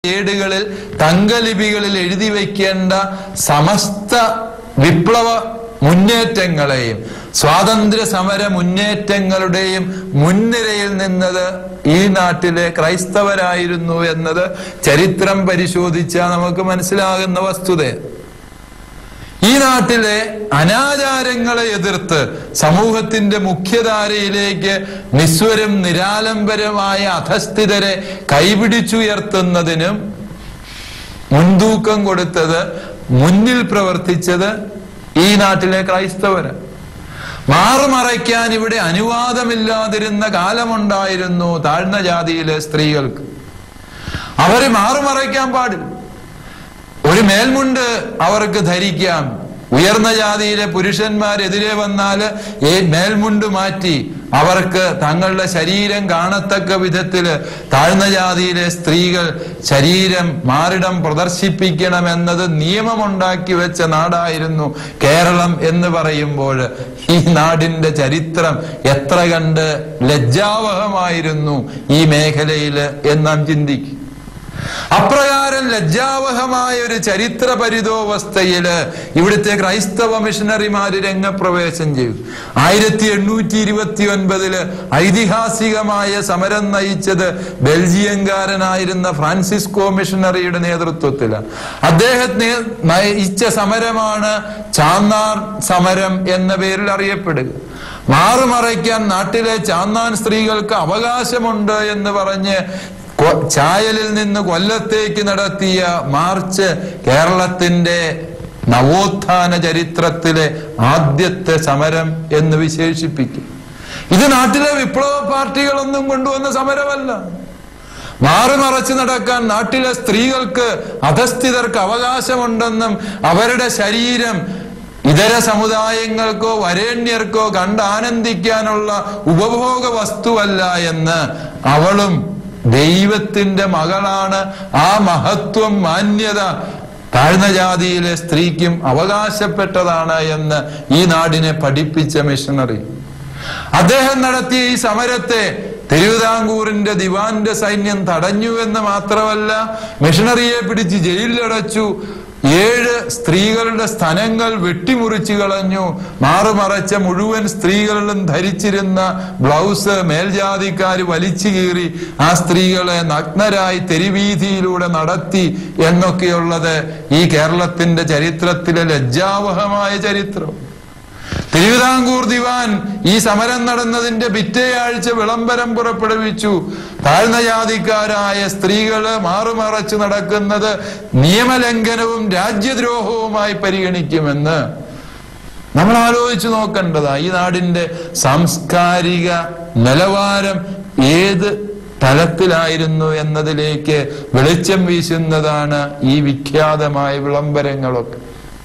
ഏടുകളിൽ തങ്കലിപികളിൽ എഴുതി വയ്ക്കേണ്ട സമസ്ത വിപ്ലവ മുന്നേറ്റങ്ങളെയും സ്വാതന്ത്ര്യ സമര മുന്നേറ്റങ്ങളുടെയും മുൻനിരയിൽ നിന്നത് ഈ നാട്ടിലെ ക്രൈസ്തവരായിരുന്നു എന്നത് ചരിത്രം പരിശോധിച്ചാൽ നമുക്ക് മനസ്സിലാകുന്ന വസ്തുതയാണ് ഈ നാട്ടിലെ അനാചാരങ്ങളെ എതിർത്ത് സമൂഹത്തിന്റെ മുഖ്യധാരയിലേക്ക് നിസ്വരം നിരാലംബരമായ അധസ്ഥിതരെ കൈപിടിച്ചുയർത്തുന്നതിനും മുൻതൂക്കം കൊടുത്തത് മുന്നിൽ പ്രവർത്തിച്ചത് ഈ നാട്ടിലെ ക്രൈസ്തവര് മാറുമറയ്ക്കാൻ ഇവിടെ അനുവാദമില്ലാതിരുന്ന കാലമുണ്ടായിരുന്നു താഴ്ന്ന ജാതിയിലെ സ്ത്രീകൾക്ക് അവരെ മാറുമറയ്ക്കാൻ പാടില്ല ഒരു മേൽമുണ്ട് അവർക്ക് ധരിക്കാം ഉയർന്ന ജാതിയിലെ പുരുഷന്മാരെതിരെ വന്നാൽ ഈ മേൽമുണ്ട് മാറ്റി അവർക്ക് തങ്ങളുടെ ശരീരം കാണത്തക്ക വിധത്തില് താഴ്ന്ന ജാതിയിലെ സ്ത്രീകൾ ശരീരം മാറിടം പ്രദർശിപ്പിക്കണമെന്നത് നിയമമുണ്ടാക്കി വെച്ച നാടായിരുന്നു കേരളം എന്ന് പറയുമ്പോൾ ഈ നാടിന്റെ ചരിത്രം എത്ര കണ്ട് ലജ്ജാവഹമായിരുന്നു ഈ മേഖലയില് എന്ന് നാം ചിന്തിക്കും അപ്രകാരം ലജ്ജാവഹമായ ഒരു ചരിത്ര പരിതോവസ്ഥയില് ഇവിടുത്തെ ക്രൈസ്തവ മിഷണറിമാര് രംഗപ്രവേശം ചെയ്തു ആയിരത്തി എണ്ണൂറ്റി ഇരുപത്തി ഒൻപതില് ഐതിഹാസികമായ സമരം നയിച്ചത് ബെൽജിയംകാരനായിരുന്ന ഫ്രാൻസിസ്കോ മിഷണറിയുടെ നേതൃത്വത്തില് അദ്ദേഹത്തെ നയിച്ച സമരമാണ് ചാന്നാർ സമരം എന്ന പേരിൽ അറിയപ്പെടുക മാറുമറയ്ക്കാൻ നാട്ടിലെ ചാന്നാൻ സ്ത്രീകൾക്ക് അവകാശമുണ്ട് എന്ന് പറഞ്ഞ് കൊ- ചായലിൽ നിന്ന് കൊല്ലത്തേക്ക് നടത്തിയ മാർച്ച് കേരളത്തിന്റെ നവോത്ഥാന ചരിത്രത്തിലെ ആദ്യത്തെ സമരം എന്ന് വിശേഷിപ്പിക്കും ഇത് നാട്ടിലെ വിപ്ലവ പാർട്ടികളൊന്നും കൊണ്ടുവന്ന സമരമല്ല മാറിമറച്ച് നടക്കാൻ നാട്ടിലെ സ്ത്രീകൾക്ക് അധസ്ഥിതർക്ക് അവകാശമുണ്ടെന്നും അവരുടെ ശരീരം ഇതര സമുദായങ്ങൾക്കോ വരേണ്യർക്കോ കണ്ട് ആനന്ദിക്കാനുള്ള ഉപഭോഗ വസ്തുവല്ല എന്ന് അവളും ദൈവത്തിന്റെ മകളാണ് ആ മഹത്വം മാന്യത താഴ്ന്ന ജാതിയിലെ സ്ത്രീക്കും അവകാശപ്പെട്ടതാണ് എന്ന് ഈ നാടിനെ പഠിപ്പിച്ച മിഷണറി അദ്ദേഹം നടത്തിയ ഈ സമരത്തെ തിരുവിതാംകൂറിന്റെ ദിവാന്റെ സൈന്യം തടഞ്ഞു എന്ന് മാത്രമല്ല മിഷണറിയെ പിടിച്ച് ജയിലിലടച്ചു ഏഴ് സ്ത്രീകളുടെ സ്ഥലങ്ങൾ വെട്ടിമുറിച്ചു കളഞ്ഞു മാറുമറച്ച മുഴുവൻ സ്ത്രീകളിലും ധരിച്ചിരുന്ന ബ്ലൗസ് മേൽജാതിക്കാര് വലിച്ചു കീറി ആ സ്ത്രീകളെ നഗ്നരായി തെരുവീതിയിലൂടെ നടത്തി എന്നൊക്കെയുള്ളത് ഈ കേരളത്തിന്റെ ചരിത്രത്തിലെ ലജ്ജാവഹമായ ചരിത്രം തിരുവിതാംകൂർ ദിവാൻ ഈ സമരം നടന്നതിന്റെ പിറ്റേയാഴ്ച വിളംബരം പുറപ്പെടുവിച്ചു താഴ്ന്ന ജാതിക്കാരായ സ്ത്രീകള് മാറുമറച്ച് നടക്കുന്നത് നിയമലംഘനവും രാജ്യദ്രോഹവുമായി പരിഗണിക്കുമെന്ന് നമ്മൾ ആലോചിച്ചു നോക്കേണ്ടതാ ഈ നാടിന്റെ സാംസ്കാരിക നിലവാരം ഏത് തലത്തിലായിരുന്നു എന്നതിലേക്ക് വെളിച്ചം വീശുന്നതാണ് ഈ വിഖ്യാതമായ വിളംബരങ്ങളൊക്കെ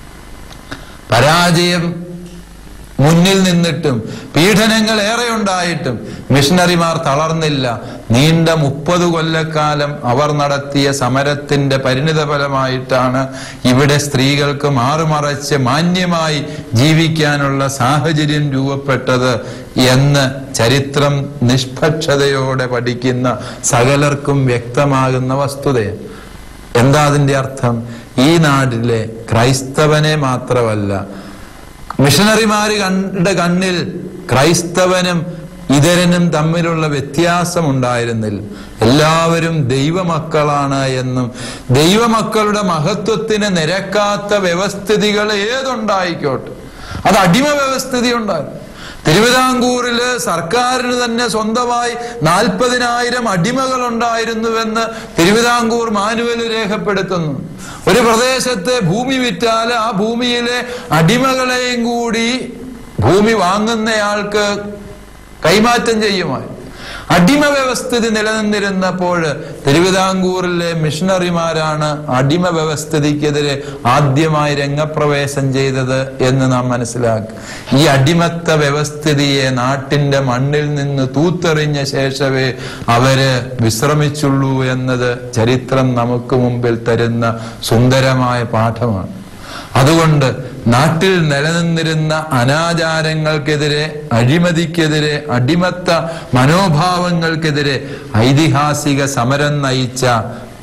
പരാജയം മുന്നിൽ നിന്നിട്ടും പീഡനങ്ങൾ ഏറെ ഉണ്ടായിട്ടും മിഷണറിമാർ തളർന്നില്ല നീണ്ട മുപ്പത് കൊല്ലക്കാലം അവർ നടത്തിയ സമരത്തിന്റെ പരിണിത ഫലമായിട്ടാണ് ഇവിടെ സ്ത്രീകൾക്ക് മാറുമറച്ച് മാന്യമായി ജീവിക്കാനുള്ള സാഹചര്യം രൂപപ്പെട്ടത് എന്ന് ചരിത്രം നിഷ്പക്ഷതയോടെ പഠിക്കുന്ന സകലർക്കും വ്യക്തമാകുന്ന വസ്തുതയാണ് എന്താ അതിന്റെ അർത്ഥം ഈ നാട്ടിലെ ക്രൈസ്തവനെ മാത്രമല്ല മിഷണറിമാര് കണ്ട കണ്ണിൽ ക്രൈസ്തവനും ഇതരനും തമ്മിലുള്ള വ്യത്യാസം ഉണ്ടായിരുന്നില്ല എല്ലാവരും ദൈവമക്കളാണ് എന്നും ദൈവമക്കളുടെ മഹത്വത്തിന് നിരക്കാത്ത വ്യവസ്ഥിതികൾ ഏതുണ്ടായിക്കോട്ടെ അത് അടിമ വ്യവസ്ഥിതി ഉണ്ടായിരുന്നു തിരുവിതാംകൂറില് സർക്കാരിന് തന്നെ സ്വന്തമായി നാൽപ്പതിനായിരം അടിമകൾ ഉണ്ടായിരുന്നുവെന്ന് തിരുവിതാംകൂർ മാനുവൽ രേഖപ്പെടുത്തുന്നു ഒരു പ്രദേശത്തെ ഭൂമി വിറ്റാൽ ആ ഭൂമിയിലെ അടിമകളെയും കൂടി ഭൂമി വാങ്ങുന്നയാൾക്ക് കൈമാറ്റം ചെയ്യുമായി അടിമ വ്യവസ്ഥിതി നിലനിന്നിരുന്നപ്പോൾ തിരുവിതാംകൂറിലെ മിഷണറിമാരാണ് അടിമ വ്യവസ്ഥിതിക്കെതിരെ ആദ്യമായി രംഗപ്രവേശം ചെയ്തത് എന്ന് നാം മനസ്സിലാക്കുക ഈ അടിമത്ത വ്യവസ്ഥിതിയെ നാട്ടിന്റെ മണ്ണിൽ നിന്ന് തൂത്തെറിഞ്ഞ ശേഷമേ അവര് വിശ്രമിച്ചുള്ളൂ എന്നത് ചരിത്രം നമുക്ക് മുമ്പിൽ തരുന്ന സുന്ദരമായ പാഠമാണ് അതുകൊണ്ട് നാട്ടിൽ നിലനിന്നിരുന്ന അനാചാരങ്ങൾക്കെതിരെ അഴിമതിക്കെതിരെ അടിമത്ത മനോഭാവങ്ങൾക്കെതിരെ ഐതിഹാസിക സമരം നയിച്ച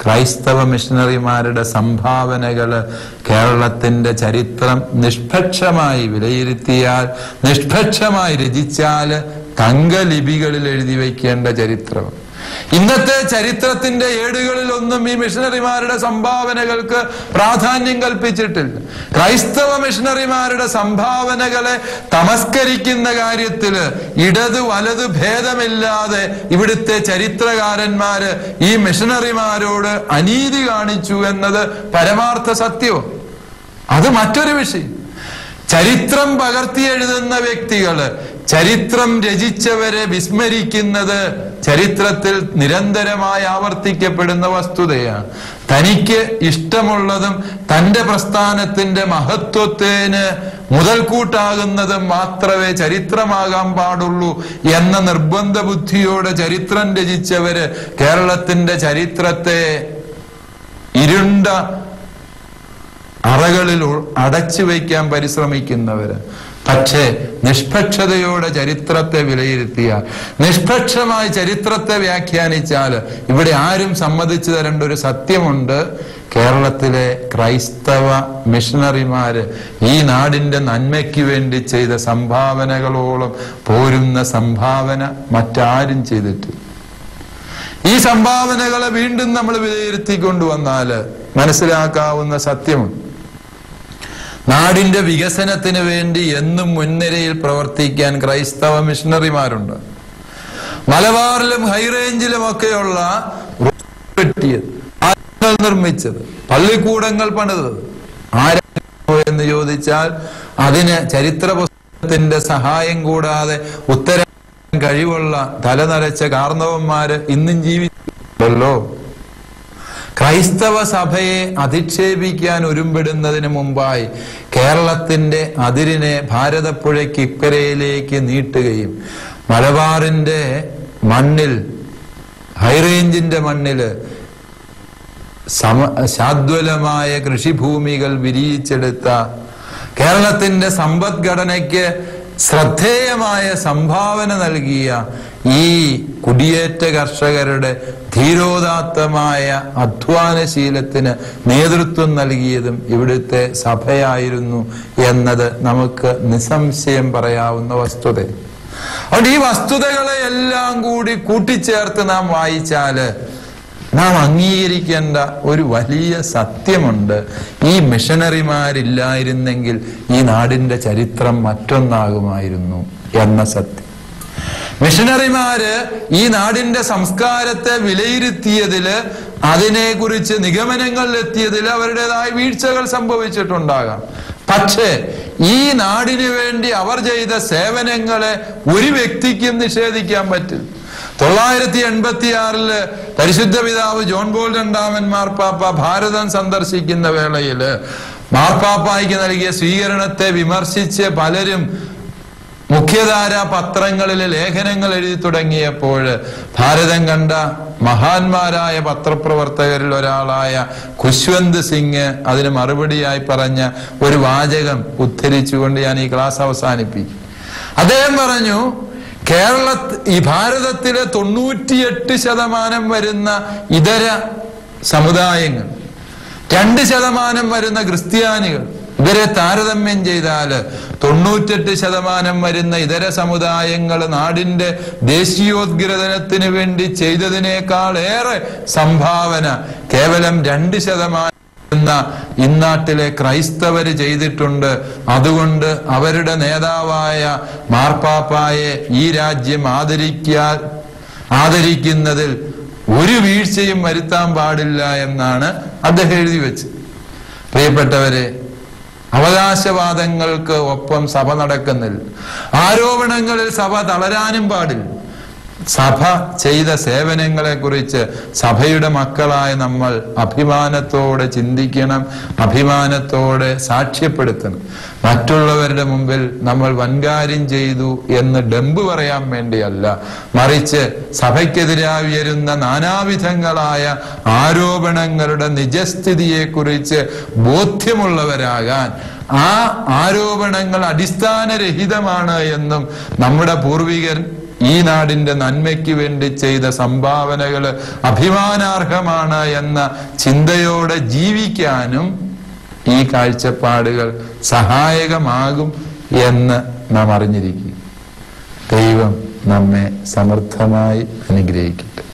ക്രൈസ്തവ മിഷണറിമാരുടെ സംഭാവനകള് കേരളത്തിന്റെ ചരിത്രം നിഷ്പക്ഷമായി വിലയിരുത്തിയാൽ നിഷ്പക്ഷമായി രചിച്ചാല് തങ്കലിപികളിൽ എഴുതി വയ്ക്കേണ്ട ചരിത്രം ഇന്നത്തെ ചരിത്രത്തിന്റെ ഏടുകളിലൊന്നും ഈ മിഷണറിമാരുടെ സംഭാവനകൾക്ക് പ്രാധാന്യം കൽപ്പിച്ചിട്ടില്ല ക്രൈസ്തവ മിഷണറിമാരുടെ സംഭാവനകളെ തമസ്കരിക്കുന്ന കാര്യത്തില് ഇടത് വലത് ഭേദമില്ലാതെ ഇവിടുത്തെ ചരിത്രകാരന്മാര് ഈ മിഷണറിമാരോട് അനീതി കാണിച്ചു എന്നത് പരമാർത്ഥ സത്യവും അത് മറ്റൊരു വിഷയം ചരിത്രം പകർത്തി എഴുതുന്ന വ്യക്തികള് ചരിത്രം രചിച്ചവരെ വിസ്മരിക്കുന്നത് ചരിത്രത്തിൽ നിരന്തരമായി ആവർത്തിക്കപ്പെടുന്ന വസ്തുതയാണ് തനിക്ക് ഇഷ്ടമുള്ളതും തന്റെ പ്രസ്ഥാനത്തിന്റെ മഹത്വത്തിന് മുതൽക്കൂട്ടാകുന്നതും മാത്രമേ ചരിത്രമാകാൻ പാടുള്ളൂ എന്ന നിർബന്ധ ബുദ്ധിയോടെ ചരിത്രം രചിച്ചവര് കേരളത്തിന്റെ ചരിത്രത്തെ ഇരുണ്ട അറകളിൽ ഉ- അടച്ചു വയ്ക്കാൻ പരിശ്രമിക്കുന്നവര് പക്ഷേ നിഷ്പക്ഷതയോടെ ചരിത്രത്തെ വിലയിരുത്തിയാൽ നിഷ്പക്ഷമായി ചരിത്രത്തെ വ്യാഖ്യാനിച്ചാൽ ഇവിടെ ആരും സമ്മതിച്ചു തരേണ്ട ഒരു സത്യമുണ്ട് കേരളത്തിലെ ക്രൈസ്തവ മിഷണറിമാര് ഈ നാടിന്റെ നന്മയ്ക്ക് വേണ്ടി ചെയ്ത സംഭാവനകളോളം പോരുന്ന സംഭാവന മറ്റാരും ചെയ്തിട്ടില്ല ഈ സംഭാവനകളെ വീണ്ടും നമ്മൾ വിലയിരുത്തിക്കൊണ്ടുവന്നാല് മനസ്സിലാക്കാവുന്ന സത്യമുണ്ട് നാടിന്റെ വികസനത്തിന് വേണ്ടി എന്നും മുൻനിരയിൽ പ്രവർത്തിക്കാൻ ക്രൈസ്തവ മിഷണറിമാരുണ്ട് മലബാറിലും ഹൈറേഞ്ചിലും ഒക്കെയുള്ള റോഡ് വെട്ടിയത് പാലങ്ങൾ നിർമ്മിച്ചത് പള്ളിക്കൂടങ്ങൾ പണിതത് ആരാണ് എന്ന് ചോദിച്ചാൽ അതിന് ചരിത്ര പുസ്തകത്തിന്റെ സഹായം കൂടാതെ ഉത്തരം കഴിവുള്ള തലനരച്ച കാർന്നവന്മാര് ഇന്നും ജീവിച്ചല്ലോ ക്രൈസ്തവ സഭയെ അധിക്ഷേപിക്കാൻ ഒരുമ്പെടുന്നതിന് മുമ്പായി കേരളത്തിന്റെ അതിരിനെ ഭാരതപ്പുഴയ്ക്ക് ഇക്കരയിലേക്ക് നീട്ടുകയും മലബാറിന്റെ മണ്ണിൽ ഹൈറേഞ്ചിന്റെ മണ്ണില് സമ ശാദ്വലമായ കൃഷിഭൂമികൾ വിരിയിച്ചെടുത്ത കേരളത്തിന്റെ സമ്പദ്ഘടനയ്ക്ക് ശ്രദ്ധേയമായ സംഭാവന നൽകിയ ഈ കുടിയേറ്റ കർഷകരുടെ ധീരോദാത്തമായ അധ്വാനശീലത്തിന് നേതൃത്വം നൽകിയതും ഇവിടുത്തെ സഭയായിരുന്നു എന്നത് നമുക്ക് നിസ്സംശയം പറയാവുന്ന വസ്തുത അതുകൊണ്ട് ഈ വസ്തുതകളെ എല്ലാം കൂടി കൂട്ടിച്ചേർത്ത് നാം വായിച്ചാല് നാം അംഗീകരിക്കേണ്ട ഒരു വലിയ സത്യമുണ്ട് ഈ മിഷണറിമാരില്ലായിരുന്നെങ്കിൽ ഈ നാടിന്റെ ചരിത്രം മറ്റൊന്നാകുമായിരുന്നു എന്ന സത്യം മിഷണറിമാര് ഈ നാടിന്റെ സംസ്കാരത്തെ വിലയിരുത്തിയതില് അതിനെക്കുറിച്ച് നിഗമനങ്ങളിലെത്തിയതിൽ അവരുടേതായ വീഴ്ചകൾ സംഭവിച്ചിട്ടുണ്ടാകാം പക്ഷേ ഈ നാടിനു വേണ്ടി അവർ ചെയ്ത സേവനങ്ങളെ ഒരു വ്യക്തിക്കും നിഷേധിക്കാൻ പറ്റില്ല തൊള്ളായിരത്തി എൺപത്തി ആറില് പരിശുദ്ധ പിതാവ് ജോൺ ബോൾ രണ്ടാമൻ മാർപ്പാപ്പ ഭാരതം സന്ദർശിക്കുന്ന വേളയില് മാർപ്പാപ്പായ്ക്ക് നൽകിയ സ്വീകരണത്തെ വിമർശിച്ച് പലരും മുഖ്യധാര പത്രങ്ങളിൽ ലേഖനങ്ങൾ എഴുതി തുടങ്ങിയപ്പോൾ ഭാരതം കണ്ട മഹാന്മാരായ പത്രപ്രവർത്തകരിൽ ഒരാളായ ഖുശ്വന്ത് സിംഗ് അതിന് മറുപടിയായി പറഞ്ഞ ഒരു വാചകം ഉദ്ധരിച്ചുകൊണ്ട് ഞാൻ ഈ ക്ലാസ് അവസാനിപ്പിക്കും അദ്ദേഹം പറഞ്ഞു കേരള ഈ ഭാരതത്തിലെ തൊണ്ണൂറ്റിയെട്ട് ശതമാനം വരുന്ന ഇതര സമുദായങ്ങൾ രണ്ട് ശതമാനം വരുന്ന ക്രിസ്ത്യാനികൾ ഇവരെ താരതമ്യം ചെയ്താല് തൊണ്ണൂറ്റെട്ട് ശതമാനം വരുന്ന ഇതര സമുദായങ്ങൾ നാടിന്റെ ദേശീയോദ്ഗ്രഥനത്തിന് വേണ്ടി ചെയ്തതിനേക്കാൾ ഏറെ സംഭാവന കേവലം രണ്ട് ശതമാനം എന്ന ഇന്നാട്ടിലെ ക്രൈസ്തവര് ചെയ്തിട്ടുണ്ട് അതുകൊണ്ട് അവരുടെ നേതാവായ മാർപ്പാപ്പായെ ഈ രാജ്യം ആദരിക്കാൻ ആദരിക്കുന്നതിൽ ഒരു വീഴ്ചയും വരുത്താൻ പാടില്ല എന്നാണ് അദ്ദേഹം എഴുതി വെച്ചത് പ്രിയപ്പെട്ടവരെ അവകാശവാദങ്ങൾക്ക് ഒപ്പം സഭ നടക്കുന്നില്ല ആരോപണങ്ങളിൽ സഭ തളരാനും പാടില്ല സഭ ചെയ്ത സേവനങ്ങളെ കുറിച്ച് സഭയുടെ മക്കളായ നമ്മൾ അഭിമാനത്തോടെ ചിന്തിക്കണം അഭിമാനത്തോടെ സാക്ഷ്യപ്പെടുത്തണം മറ്റുള്ളവരുടെ മുമ്പിൽ നമ്മൾ വൻകാര്യം ചെയ്തു എന്ന് ഡംബ് പറയാൻ വേണ്ടിയല്ല മറിച്ച് സഭയ്ക്കെതിരായി ഉയരുന്ന നാനാവിധങ്ങളായ ആരോപണങ്ങളുടെ നിജസ്ഥിതിയെക്കുറിച്ച് ബോധ്യമുള്ളവരാകാൻ ആ ആരോപണങ്ങൾ അടിസ്ഥാനരഹിതമാണ് എന്നും നമ്മുടെ പൂർവികർ ഈ നാടിന്റെ നന്മയ്ക്ക് വേണ്ടി ചെയ്ത സംഭാവനകൾ അഭിമാനാർഹമാണ് എന്ന ചിന്തയോടെ ജീവിക്കാനും ഈ കാഴ്ചപ്പാടുകൾ സഹായകമാകും എന്ന് നാം അറിഞ്ഞിരിക്കുക ദൈവം നമ്മെ സമർത്ഥമായി അനുഗ്രഹിക്കും